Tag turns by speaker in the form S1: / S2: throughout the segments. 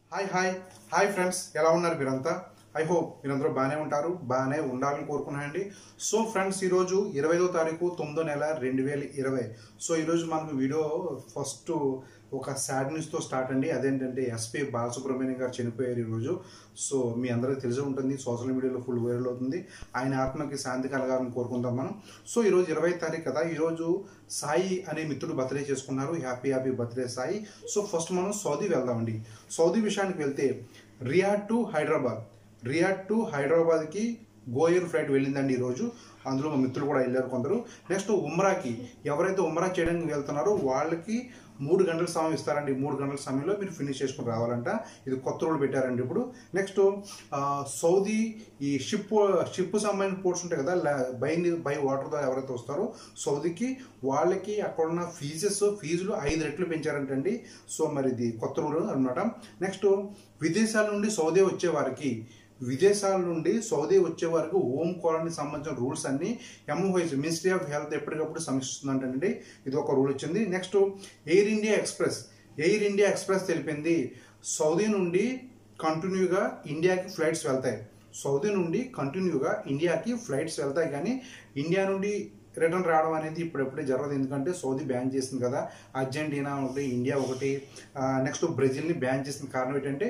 S1: hi hi hi friends ఎలా ఉన్నారు మీరంతా ఐ హోప్ మీరందరూ బాగానే ఉంటారు బాగానే ఉండాలని కోరుకున్నానండి సో ఫ్రెండ్స్ ఈరోజు ఇరవైదో తారీఖు తొమ్మిదో నెల రెండు వేల ఇరవై సో ఈరోజు మనకు వీడియో ఫస్ట్ ఒక సాడ్ న్యూస్తో స్టార్ట్ అండి అదేంటంటే ఎస్పీ బాలసుబ్రహ్మణ్యం గారు చనిపోయారు ఈరోజు సో మీ అందరికీ తెలిసి ఉంటుంది సోషల్ మీడియాలో ఫుల్ వైరల్ అవుతుంది ఆయన ఆత్మకి శాంతి కలగాలని కోరుకుందాం మనం సో ఈరోజు ఇరవై తారీఖు కదా ఈరోజు సాయి అనే మిత్రుడు బర్త్డే చేసుకున్నారు happy happy birthday Sai so first మనం సౌదీ వెళ్దామండి సౌదీ విషయానికి వెళ్తే Riyadh to Hyderabad Riyadh to హైదరాబాద్కి గోయర్ ఫ్లైట్ వెళ్ళిందండి ఈరోజు అందులో మా మిత్రులు కూడా వెళ్ళారు కొందరు నెక్స్ట్ ఉమ్రాకి ఎవరైతే ఉమ్రా చేయడానికి వెళ్తున్నారో వాళ్ళకి మూడు గంటల సమయం ఇస్తారండి మూడు గంటల సమయంలో మీరు ఫినిష్ చేసుకుని రావాలంట ఇది కొత్త రూల్ పెట్టారండి ఇప్పుడు నెక్స్ట్ ఆ, సౌదీ ఈ షిప్ షిప్ సంబంధించిన పోర్ట్స్ ఉంటాయి కదా లా- బై బై వాటర్ ద్వారా ఎవరైతే వస్తారో సౌదీకి వాళ్ళకి అక్కడ ఉన్న ఫీజెస్ ఫీజులు ఐదు రెట్లు పెంచారంటండి సో మరి ఇది కొత్త రూల్ అనమాట నెక్స్ట్ విదేశాల నుండి సౌదీ వచ్చే వారికి విదేశాల నుండి సౌదీ వచ్చే వరకు హోమ్ క్వారంటైన్ సంబంధించిన రూల్స్ అన్ని ఎంఓహెచ్ మినిస్ట్రీ ఆఫ్ హెల్త్ ఎప్పటికప్పుడు సమీక్షిస్తుందంటండి ఇది ఒక రూల్ వచ్చింది next Air India Express Air India Express తెలిపింది సౌదీ నుండి కంటిన్యూగా ఇండియాకి ఫ్లైట్స్ వెళ్తాయి సౌదీ నుండి కంటిన్యూగా ఇండియాకి ఫ్లైట్స్ వెళ్తాయి కానీ ఇండియా నుండి రిటర్న్ రావడం అనేది ఇప్పుడెప్పుడే జరగదు ఎందుకంటే సౌదీ బ్యాన్ చేసింది కదా అర్జెంటీనా ఒకటి ఇండియా ఒకటి నెక్స్ట్ బ్రెజిల్ని బ్యాన్ చేసిన కారణం ఏంటంటే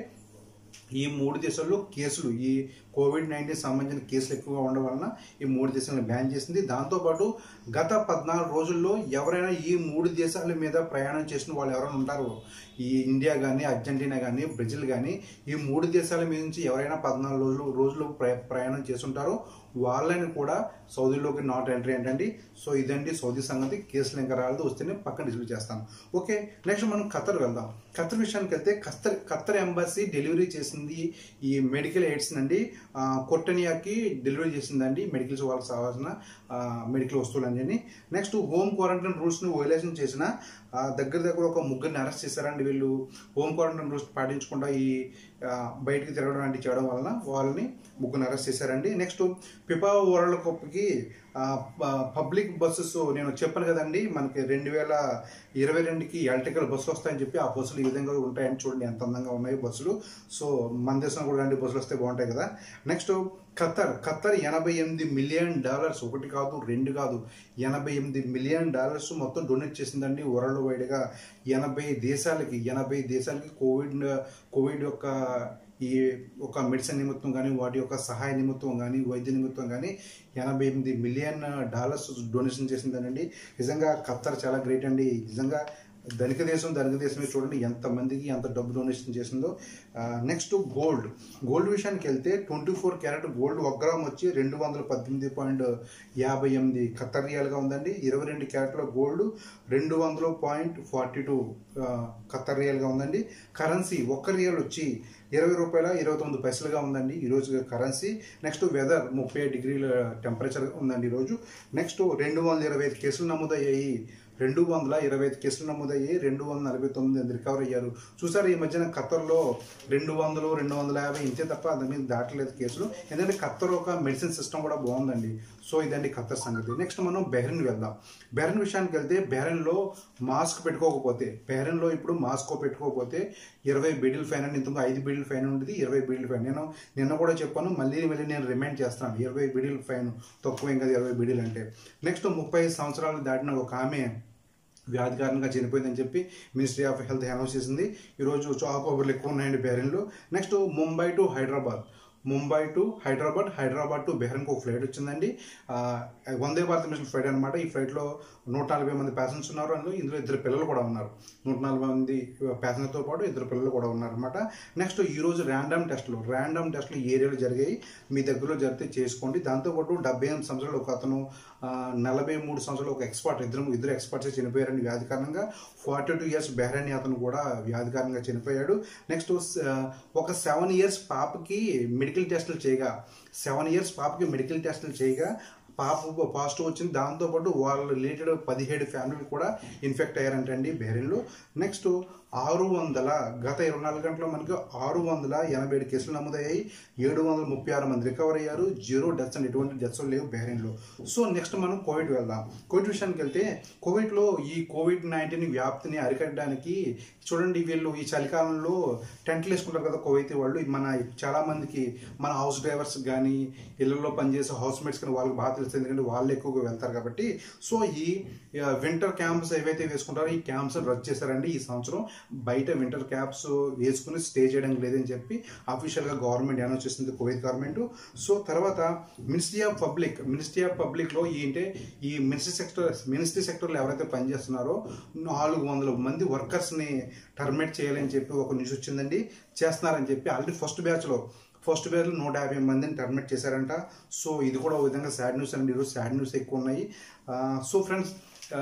S1: ఈ మూడు దేశాల్లో కేసులు ఈ కోవిడ్ నైన్టీన్ సంబంధించిన కేసులు ఎక్కువగా ఉండడం వలన ఈ మూడు దేశాలను బ్యాన్ చేసింది దాంతోపాటు గత పద్నాలుగు రోజుల్లో ఎవరైనా ఈ మూడు దేశాల మీద ప్రయాణం చేసిన వాళ్ళు ఎవరైనా ఉంటారో ఈ ఇండియా కానీ అర్జెంటీనా కానీ బ్రెజిల్ కానీ ఈ మూడు దేశాల మీద నుంచి ఎవరైనా పద్నాలుగు రోజులు రోజులు ప్ర- ప్రయాణం చేస్తుంటారో వాళ్ళని కూడా సౌదీలోకి నాట్ ఎంట్రీ ఏంటండి సో ఇదండి సౌదీ సంగతి కేసులు ఇంకా రాలేదు వస్తేనే పక్కన డిస్ప్లే చేస్తాను ఓకే నెక్స్ట్ మనం ఖతర్ వెళ్దాం ఖతర్ విషయానికి వెళ్తే ఖతర్ ఖతర్ ఎంబసీ డెలివరీ చేసింది ఈ మెడికల్ ఎయిడ్స్ అండి ఆ, కొట్టనియాకి డెలివరీ చేసిందండి మెడికల్స్ వాళ్ళకి కావాల్సిన ఆ, మెడికల్ వస్తువులు అని నెక్స్ట్ హోమ్ క్వారంటైన్ రూల్స్ని వైలేషన్ చేసిన ఆ, దగ్గర దగ్గర ఒక ముగ్గురిని అరెస్ట్ చేశారండి వీళ్ళు హోమ్ క్వారంటైన్ రూల్స్ పాటించకుండా ఈ ఆ, బయటికి తిరగడం లాంటివి చేయడం వలన వాళ్ళని ముగ్గురిని అరెస్ట్ చేశారండి నెక్స్ట్ పిపా వరల్డ్ కప్కి పబ్లిక్ బస్సెస్ నేను చెప్పాను కదండి మనకి రెండు వేల ఇరవై రెండుకి ఎలక్ట్రికల్ బస్సులు వస్తాయని చెప్పి ఆ బస్సులు ఈ విధంగా ఉంటాయని చూడండి ఎంత అందంగా ఉన్నాయి బస్సులు సో మన దేశంలో కూడా ఇలాంటి బస్సులు వస్తే బాగుంటాయి కదా నెక్స్ట్ ఖత్తర్ ఖత్తర్ ఎనభై ఎనిమిది మిలియన్ డాలర్స్ ఒకటి కాదు రెండు కాదు ఎనభై ఎనిమిది మిలియన్ డాలర్స్ మొత్తం డొనేట్ చేసిందండి వరల్డ్ వైడ్గా ఎనభై దేశాలకి ఎనభై దేశాలకి కోవిడ్ కోవిడ్ యొక్క ఈ ఒక మెడిసిన్ నిమిత్తం కానీ వాటి యొక్క సహాయ నిమిత్తం కానీ వైద్య నిమిత్తం కానీ ఎనభై ఎనిమిది మిలియన్ డాలర్స్ డొనేషన్ చేసిందనండి నిజంగా ఖత్తర్ చాలా గ్రేట్ అండి నిజంగా ధనిక దేశం ధనిక దేశమే చూడండి ఎంతమందికి ఎంత డబ్బు డొనేషన్ చేసిందో నెక్స్ట్ గోల్డ్ గోల్డ్ విషయానికి వెళ్తే ట్వంటీ ఫోర్ క్యారెట్ గోల్డ్ ఒక గ్రామ్ వచ్చి రెండు వందల పద్దెనిమిది పాయింట్ యాభై ఎనిమిది ఖత్తర్ రియాల్గా ఉందండి ఇరవై రెండు క్యారెట్ల గోల్డ్ రెండు వందల పాయింట్ ఫార్టీ టూ ఖత్తర్ రియాల్గా ఉందండి కరెన్సీ ఒక్క రియల్ వచ్చి ఇరవై రూపాయల ఇరవై తొమ్మిది పైసలుగా ఉందండి ఈరోజు కరెన్సీ నెక్స్ట్ వెదర్ ముప్పై డిగ్రీల టెంపరేచర్ ఉందండి ఈరోజు నెక్స్ట్ రెండు వందల ఇరవై ఐదు కేసులు నమోదయ్యాయి రెండు వందల ఇరవై ఐదు కేసులు నమోదయ్యి రెండు వందల నలభై తొమ్మిది మంది రికవర్ అయ్యారు చూసారు ఈ మధ్యన ఖత్తర్లో రెండు వందలు రెండు వందల యాభై ఇంతే తప్ప అంత మీద దాటలేదు కేసులు ఎందుకంటే ఖత్తర్ ఒక మెడిసిన్ సిస్టమ్ కూడా బాగుందండి సో ఇదండి ఖత్తర్ సంగతి నెక్స్ట్ మనం బెహ్రెన్ వెళ్దాం బెహ్రెన్ విషయానికి వెళ్తే బెహ్రెన్లో మాస్క్ పెట్టుకోకపోతే బెహ్రెన్లో ఇప్పుడు మాస్క్ పెట్టుకోకపోతే ఇరవై బీడిల్ ఫైన్ అని ఇంతకు ఐదు బీడిల్ ఫైన్ ఉండేది ఇరవై బీడిల్ ఫైన్ నేను నిన్న కూడా చెప్పాను మళ్ళీ మళ్ళీ నేను రిమైండ్ చేస్తాను ఇరవై బీడిల్ ఫైన్ తక్కువ ఇంకా ఇరవై బీడిల్ అంటే నెక్స్ట్ ముప్పై సంవత్సరాలు దాటిన ఒక ఆమె వ్యాధి కారణంగా చనిపోయిందని చెప్పి మినిస్ట్రీ ఆఫ్ హెల్త్ అనౌన్స్ చేసింది ఈరోజు చాకోబర్లు ఎక్కువ ఉన్నాయండి బెహ్రెన్లో next Mumbai to Hyderabad Mumbai to Hyderabad Hyderabad to బెహ్రెన్కి ఒక ఫ్లైట్ వచ్చిందండి ఆ, వందే భారత్ మిషన్ ఫ్లైట్ అనమాట ఈ ఫ్లైట్లో నూట నలభై మంది ప్యాసింజర్స్ ఉన్నారు అందులో ఇందులో ఇద్దరు పిల్లలు కూడా ఉన్నారు నూట నలభై మంది ప్యాసింజర్తో పాటు ఇద్దరు పిల్లలు కూడా ఉన్నారు అనమాట నెక్స్ట్ ఈ రోజు ర్యాండమ్ టెస్ట్లు ర్యాండమ్ టెస్ట్లు ఈ ఏరియాలో జరిగాయి మీ దగ్గరలో జరిగితే చేసుకోండి దాంతోపాటు డెబ్బై ఎనిమిది సంవత్సరాలు ఒక అతను ఆ, నలభై మూడు సంవత్సరాలు ఒక ఎక్స్పర్ట్ ఇద్దరు ఇద్దరు ఎక్స్పర్ట్స్ చనిపోయారండి వ్యాధి కారణంగా ఫార్టీ టూ ఇయర్స్ బెహ్రాని అతను కూడా వ్యాధి కారణంగా చనిపోయాడు నెక్స్ట్ ఒక సెవెన్ ఇయర్స్ పాపకి మెడికల్ టెస్టులు చేయగా సెవెన్ ఇయర్స్ పాపకి మెడికల్ టెస్టులు చేయగా పాప పాజిటివ్ వచ్చింది దాంతోపాటు వాళ్ళ రిలేటెడ్ పదిహేడు ఫ్యామిలీలు కూడా ఇన్ఫెక్ట్ అయ్యారంటండి బెహ్రెన్లో నెక్స్ట్ ఆరు వందల గత ఇరవై నాలుగు గంటల్లో మనకి ఆరు వందల ఎనభై ఏడు కేసులు నమోదయ్యాయి ఏడు వందల ముప్పై ఆరు మంది రికవర్ అయ్యారు జీరో డెత్స్ అండ్ ఎటువంటి డెత్స్ లేవు బహ్రెయిన్లో సో నెక్స్ట్ మనం కోవిడ్ వెళ్దాం కోవిడ్ విషయానికి వెళ్తే కోవిడ్లో ఈ కోవిడ్ నైన్టీన్ వ్యాప్తిని అరికట్టడానికి చూడండి వీళ్ళు ఈ చలికాలంలో టెంట్లు వేసుకుంటారు కదా కోవైతే వాళ్ళు మన చాలా మందికి మన హౌస్ డ్రైవర్స్ కానీ ఇళ్లలో పనిచేసే హౌస్ మేట్స్ కానీ వాళ్ళకి బాగా తెలుస్తుంది ఎందుకంటే వాళ్ళు ఎక్కువగా వెళ్తారు కాబట్టి సో ఈ వింటర్ క్యాంప్స్ ఏవైతే వేసుకుంటారో ఈ క్యాంప్స్ రద్దు చేశారండి ఈ సంవత్సరం బయట వింటర్ క్యాప్స్ వేసుకుని స్టే చేయడానికి లేదని చెప్పి అఫీషియల్గా గవర్నమెంట్ అనౌన్స్ చేసింది కువైత్ గవర్నమెంట్ సో తర్వాత ministry of public ministry of పబ్లిక్లో ఏంటంటే ఈ మినిస్ట్రీ సెక్టర్ మినిస్ట్రీ సెక్టర్లో ఎవరైతే పనిచేస్తున్నారో నాలుగు వందల మంది వర్కర్స్ని టర్మినేట్ చేయాలని చెప్పి ఒక న్యూస్ వచ్చిందండి చేస్తున్నారని చెప్పి ఆల్రెడీ ఫస్ట్ బ్యాచ్లో ఫస్ట్ బ్యాచ్లో నూట యాభై మందిని టర్మినేట్ చేశారంట సో ఇది కూడా ఒక విధంగా సాడ్ న్యూస్ అండి ఈరోజు సాడ్ న్యూస్ ఎక్కువ ఉన్నాయి సో ఫ్రెండ్స్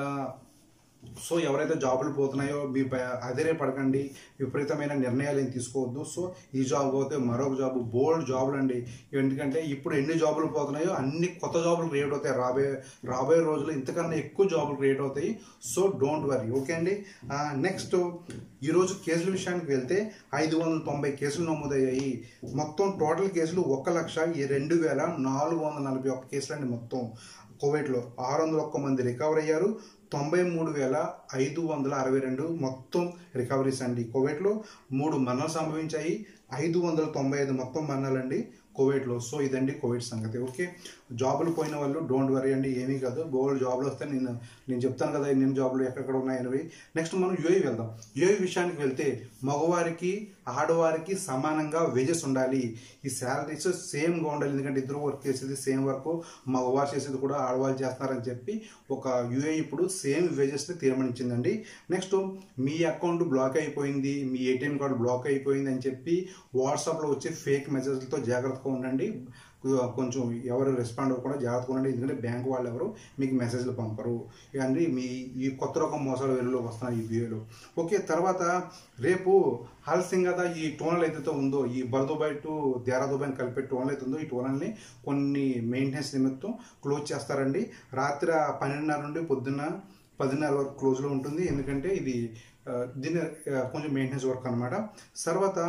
S1: సో ఎవరైతే జాబులు పోతున్నాయో మీ అదిరే పడకండి విపరీతమైన నిర్ణయాలు ఏం తీసుకోవద్దు సో ఈ జాబ్ పోతే మరొక జాబ్ బోల్డ్ జాబులు అండి ఎందుకంటే ఇప్పుడు ఎన్ని జాబులు పోతున్నాయో అన్ని కొత్త జాబులు క్రియేట్ అవుతాయి రాబోయే రాబోయే రోజుల్లో ఇంతకన్నా ఎక్కువ జాబులు క్రియేట్ అవుతాయి సో డోంట్ వరీ ఓకే అండి నెక్స్ట్ ఈరోజు కేసుల విషయానికి వెళ్తే ఐదు వందల తొంభై కేసులు నమోదయ్యాయి మొత్తం టోటల్ కేసులు ఒక లక్ష ఈ రెండు వేల నాలుగు వందల నలభై ఒక్క కేసులు అండి మొత్తం కోవిడ్లో ఆరు వందల ఒక్క మంది రికవర్ అయ్యారు తొంభై మూడు వేల ఐదు వందల అరవై రెండు మొత్తం రికవరీస్ అండి కోవిడ్లో మూడు మరణాలు సంభవించాయి ఐదు వందల తొంభై ఐదు మొత్తం మరణాలండి కోవిడ్లో సో ఇదండి కోవిడ్ సంగతి ఓకే జాబులు పోయిన వాళ్ళు డోంట్ వరీ అండి ఏమీ కాదు గోల్డ్ జాబ్లు వస్తే నేను నేను చెప్తాను కదా ఎన్ని జాబులు ఎక్కడెక్కడ ఉన్నాయనివి నెక్స్ట్ మనం యూఏ వెళ్దాం యూఏ విషయానికి వెళ్తే మగవారికి ఆడవారికి సమానంగా వేజెస్ ఉండాలి ఈ శాలరీస్ సేమ్గా ఉండాలి ఎందుకంటే ఇద్దరు వర్క్ చేసేది సేమ్ వర్క్ మగవారు చేసేది కూడా ఆడవాళ్ళు చేస్తున్నారని చెప్పి ఒక యూఏ ఇప్పుడు సేమ్ వేజెస్ని తీర్మానించిందండి నెక్స్ట్ మీ అకౌంట్ బ్లాక్ అయిపోయింది మీ ఏటీఎం కార్డు బ్లాక్ అయిపోయింది అని చెప్పి వాట్సాప్లో వచ్చే ఫేక్ మెసేజ్లతో జాగ్రత్తగా ఉండండి కొంచెం ఎవరు రెస్పాండ్ అవ్వకుండా జాగ్రత్తగా ఉండండి ఎందుకంటే బ్యాంక్ వాళ్ళు ఎవరు మీకు మెసేజ్లు పంపరు ఇవన్నీ మీ ఈ కొత్త రకం మోసాలు వెలుగులోకి వస్తున్నాయి ఈ వీడియోలో ఓకే తర్వాత రేపు హాల్సింగదా ఈ టోనల్ ఏదైతే ఉందో ఈ బర్దుబాయ్ టు దేరాదుబాయ్ కలిపే టోనల్ అయితే ఉందో ఈ టోనల్ని కొన్ని మెయింటెనెన్స్ నిమిత్తం క్లోజ్ చేస్తారండి రాత్రి పన్నెండున్నర నుండి పొద్దున్న పదిన్నర వరకు క్లోజ్లో ఉంటుంది ఎందుకంటే ఇది దీని కొంచెం మెయింటెనెన్స్ వర్క్ అనమాట తర్వాత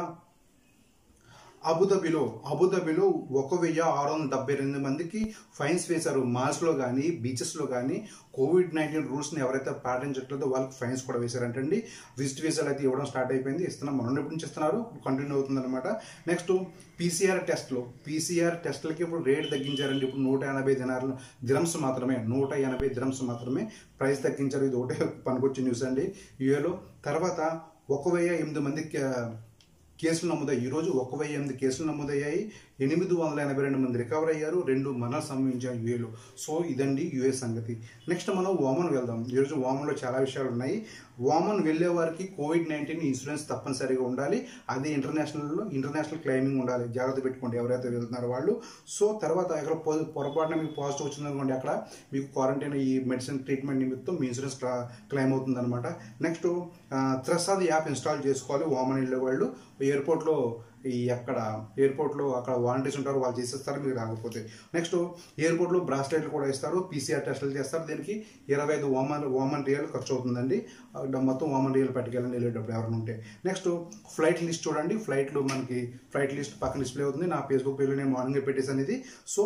S1: అబుదాబిలో అబుదాబిలో ఒక వెయ్యి ఆరు వందల డెబ్బై రెండు మందికి ఫైన్స్ వేశారు మాల్స్లో కానీ బీచెస్లో కానీ కోవిడ్ నైన్టీన్ రూల్స్ని ఎవరైతే పాటించట్లేదో వాళ్ళకి ఫైన్స్ కూడా వేశారంటండి విజిట్ వీసాలు అయితే ఇవ్వడం స్టార్ట్ అయిపోయింది ఇస్తున్నాం మనం ఎప్పటి నుంచి ఇస్తున్నారు కంటిన్యూ అవుతుంది అనమాట నెక్స్ట్ పీసీఆర్ టెస్ట్లో పీసీఆర్ టెస్ట్లకి ఇప్పుడు రేట్ తగ్గించారండి ఇప్పుడు నూట ఎనభై దినాలు దిరమ్స్ మాత్రమే నూట ఎనభై దిరమ్స్ మాత్రమే ప్రైస్ తగ్గించారు ఇది ఒకటే పనికొచ్చి న్యూస్ అండి యూఏలో తర్వాత ఒక వెయ్యి ఎనిమిది మంది కేసులు నమోదయ్యాయి ఈరోజు ఒక వెయ్యి ఎనిమిది కేసులు నమోదయ్యాయి ఎనిమిది వందల ఎనభై రెండు మంది రికవర్ అయ్యారు రెండు మరణాలు సంభవించాయి యూఏలో సో ఇదండి యూఏ సంగతి నెక్స్ట్ మనం ఓమన్ వెళ్దాం ఈరోజు ఓమన్లో చాలా విషయాలు ఉన్నాయి ఓమన్ వెళ్ళే వారికి కోవిడ్ నైన్టీన్ ఇన్సూరెన్స్ తప్పనిసరిగా ఉండాలి అది ఇంటర్నేషనల్లో ఇంటర్నేషనల్ క్లైమింగ్ ఉండాలి జాగ్రత్త పెట్టుకోండి ఎవరైతే వెళ్తున్నారో వాళ్ళు సో తర్వాత అక్కడ పొరపాటున మీకు పాజిటివ్ వచ్చిందనుకోండి అక్కడ మీకు క్వారంటైన్ ఈ మెడిసిన్ ట్రీట్మెంట్ నిమిత్తం మీ ఇన్సూరెన్స్ క్లెయిమ్ అవుతుంది అనమాట నెక్స్ట్ త్రసాద్ యాప్ ఇన్స్టాల్ చేసుకోవాలి ఓమన్ వెళ్ళే వాళ్ళు ఎయిర్పోర్ట్లో ఈ అక్కడ ఎయిర్పోర్ట్లో అక్కడ వాలంటీర్స్ ఉంటారు వాళ్ళు చేసేస్తారు మీకు రాకపోతే నెక్స్ట్ ఎయిర్పోర్ట్లో బ్రాస్లెట్లు కూడా ఇస్తారు పీసీఆర్ టెస్టులు చేస్తారు దీనికి ఇరవై ఐదు ఓమన్ ఓమన్ రియల్ ఖర్చు అవుతుందండి మొత్తం ఓమన్ రియల్ పట్టుకెళ్ళండి వెళ్ళేటప్పుడు ఎవరైనా ఉంటే నెక్స్ట్ ఫ్లైట్ లిస్ట్ చూడండి ఫ్లైట్లు మనకి ఫ్లైట్ లిస్ట్ పక్కన డిస్ప్లే అవుతుంది నా ఫేస్బుక్ పేజ్లో నేను మార్నింగ్ పెట్టేసాను ఇది సో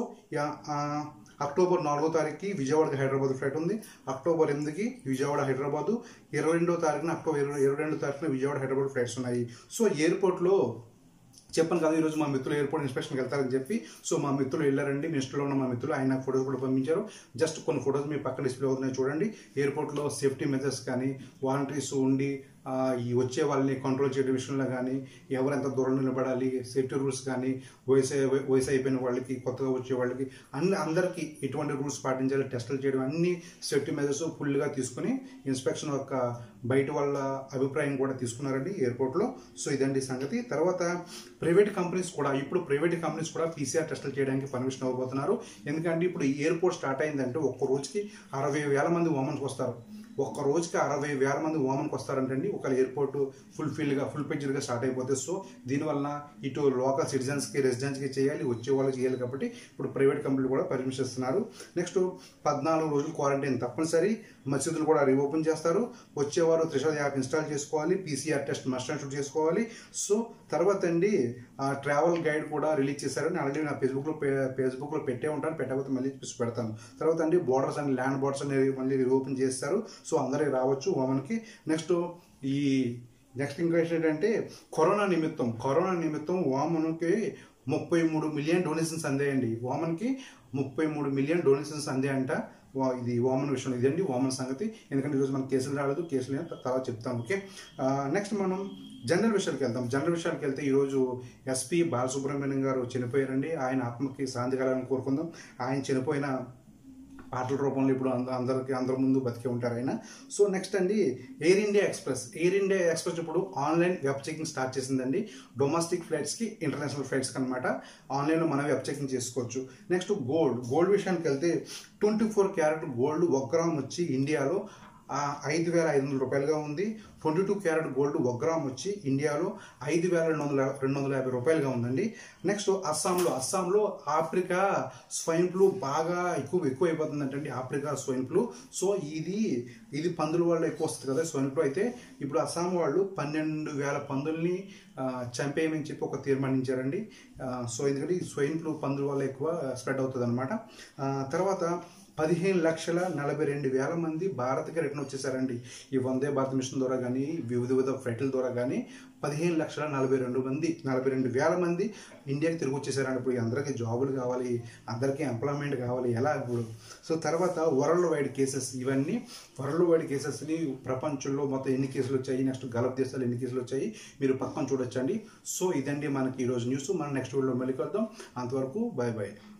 S1: అక్టోబర్ నాలుగో తారీఖుకి విజయవాడకి హైదరాబాద్ ఫ్లైట్ ఉంది అక్టోబర్ ఎనిమిదికి విజయవాడ హైదరాబాద్ ఇరవై రెండో తారీఖున అక్టోబర్ ఇరవై ఇరవై రెండో తారీఖున విజయవాడ హైదరాబాద్ ఫ్లైట్స్ ఉన్నాయి సో ఎయిర్పోర్ట్లో చెప్పాను కదా ఈరోజు మా మిత్రులు ఎయిర్పోర్ట్ ఇన్స్పెక్షన్కి వెళ్తారని చెప్పి సో మా మిత్రులు వెళ్ళారండి నెక్స్ట్లో ఉన్న మా మిత్రులు ఆయన నాకు ఫొటోస్ కూడా పంపించారు జస్ట్ కొన్ని ఫొటోస్ మీ పక్కన డిస్ప్లే అవుతున్నాయి చూడండి ఎయిర్పోర్ట్లో సేఫ్టీ మెజర్స్ కానీ వాలంటీర్స్ ఉండి ఈ వచ్చే వాళ్ళని కంట్రోల్ చేయడం విషయంలో కానీ ఎవరెంత దూరం నిలబడాలి సేఫ్టీ రూల్స్ కానీ వయసు వయసు అయిపోయిన వాళ్ళకి కొత్తగా వచ్చే వాళ్ళకి అన్ని అందరికీ ఎటువంటి రూల్స్ పాటించాలి టెస్టులు చేయడం అన్ని సేఫ్టీ మెజర్స్ ఫుల్గా తీసుకుని ఇన్స్పెక్షన్ యొక్క బయట వాళ్ళ అభిప్రాయం కూడా తీసుకున్నారండి ఎయిర్పోర్ట్లో సో ఇదండి సంగతి తర్వాత ప్రైవేట్ కంపెనీస్ కూడా ఇప్పుడు ప్రైవేట్ కంపెనీస్ కూడా పీసీఆర్ టెస్టులు చేయడానికి పర్మిషన్ అవ్వబోతున్నారు ఎందుకంటే ఇప్పుడు ఎయిర్పోర్ట్ స్టార్ట్ అయిందంటే ఒక్క రోజుకి అరవై వేల మంది ఉమెన్స్ వస్తారు ఒక్క రోజుకి అరవై వేల మంది ఓమన్కి వస్తారంటండి ఒక ఎయిర్పోర్ట్ ఫుల్ ఫిల్గా ఫుల్ పేజ్డ్గా స్టార్ట్ అయిపోతే సో దీనివల్ల ఇటు లోకల్ సిటిజన్స్కి రెసిడెంట్స్కి చేయాలి వచ్చే వాళ్ళకి చేయాలి కాబట్టి ఇప్పుడు ప్రైవేట్ కంపెనీలు కూడా పర్మిషన్ ఇస్తున్నారు నెక్స్ట్ పద్నాలుగు రోజులు క్వారంటైన్ తప్పనిసరి మసీదులు కూడా రీఓపెన్ చేస్తారు వచ్చేవారు త్రిషాల్ యాప్ ఇన్స్టాల్ చేసుకోవాలి PCR test must and shoot చేసుకోవాలి సో తర్వాత అండి ఆ ట్రావెల్ గైడ్ కూడా రిలీజ్ చేశారని ఆల్రెడీ నా ఫేస్బుక్లో ఫేస్బుక్లో పెట్టే ఉంటాను పెట్టకపోతే మళ్ళీ చూసి పెడతాను తర్వాత అండి బోర్డర్స్ అండ్ ల్యాండ్ బోర్డర్స్ అనేవి మళ్ళీ రీఓపెన్ చేస్తారు సో అందరికి రావచ్చు ఓమన్కి నెక్స్ట్ ఈ నెక్స్ట్ ఇంకా ఏంటంటే కరోనా నిమిత్తం కరోనా నిమిత్తం వామన్కి ముప్పై మూడు మిలియన్ డొనేషన్స్ అందాయండి వామన్కి ముప్పై మూడు మిలియన్ డొనేషన్స్ అందాయంట వా- ఇది వామన్ విషయం ఇదండి వామన్ సంగతి ఎందుకంటే ఈరోజు మనకి కేసులు రాలేదు కేసులు ఏమో తర్వాత చెప్తాం ఓకే నెక్స్ట్ మనం జనరల్ విషయాలకు వెళ్తాం జనరల్ విషయాలకు వెళ్తే ఈరోజు ఎస్పి బాలసుబ్రహ్మణ్యం గారు చనిపోయారండి ఆయన ఆత్మకి శాంతి కలాలని కోరుకుందాం ఆయన చనిపోయిన పాటల రూపంలో ఇప్పుడు అంద- అందరికి అందరి ముందు బతికే ఉంటారు ఆయన సో నెక్స్ట్ అండి Air India Express Air India Express ఇప్పుడు ఆన్లైన్ వెబ్ చెకింగ్ స్టార్ట్ చేసిందండి డొమెస్టిక్ ఫ్లైట్స్కి ఇంటర్నేషనల్ ఫ్లైట్స్కి అనమాట ఆన్లైన్లో మనం వెబ్ చెకింగ్ చేసుకోవచ్చు నెక్స్ట్ గోల్డ్ గోల్డ్ విషయానికి వెళ్తే ట్వంటీ ఫోర్ క్యారెట్ గోల్డ్ ఒక గ్రామ్ వచ్చి ఇండియాలో ఆ, ఐదు వేల ఐదు వందల రూపాయలుగా ఉంది ట్వంటీ టూ క్యారెట్ గోల్డ్ ఒక గ్రామ్ వచ్చి ఇండియాలో ఐదు వేల రెండు వందల రెండు వందల యాభై రూపాయలుగా ఉందండి నెక్స్ట్ అస్సాంలో అస్సాంలో ఆఫ్రికా స్వైన్ ఫ్లూ బాగా ఎక్కువ ఎక్కువ అయిపోతుందంటండి ఆఫ్రికా స్వైన్ ఫ్లూ సో ఇది ఇది పందుల వల్ల ఎక్కువ వస్తుంది కదా స్వైన్ ఫ్లూ అయితే ఇప్పుడు అస్సాం వాళ్ళు పన్నెండు వేల పందుల్ని ఆ, చంపేయమని చెప్పి ఒక తీర్మానించారండి ఆ, సో ఎందుకంటే ఈ స్వైన్ ఫ్లూ పందుల వల్ల ఎక్కువ స్ప్రెడ్ అవుతుంది అనమాట తర్వాత పదిహేను లక్షల నలభై రెండు వేల మంది భారత్కి రిటర్న్ వచ్చేసారండి ఈ వందే భారత్ మిషన్ ద్వారా కానీ వివిధ వివిధ ఫ్లైట్ల ద్వారా కానీ పదిహేను లక్షల నలభై రెండు మంది నలభై రెండు వేల మంది ఇండియాకి తిరిగి వచ్చేసారండి ఇప్పుడు అందరికీ జాబులు కావాలి అందరికీ ఎంప్లాయ్మెంట్ కావాలి ఎలా ఇప్పుడు సో తర్వాత వరల్డ్ వైడ్ కేసెస్ ఇవన్నీ వరల్డ్ వైడ్ కేసెస్ని ప్రపంచంలో మొత్తం ఎన్ని కేసులు వచ్చాయి నెక్స్ట్ గల్ఫ్ దేశాలు ఎన్ని కేసులు వచ్చాయి మీరు పక్కన చూడొచ్చండి సో ఇదండి మనకి ఈరోజు న్యూస్ మనం నెక్స్ట్ వీడియోలో మళ్ళీ కలుద్దాం అంతవరకు బాయ్ బాయ్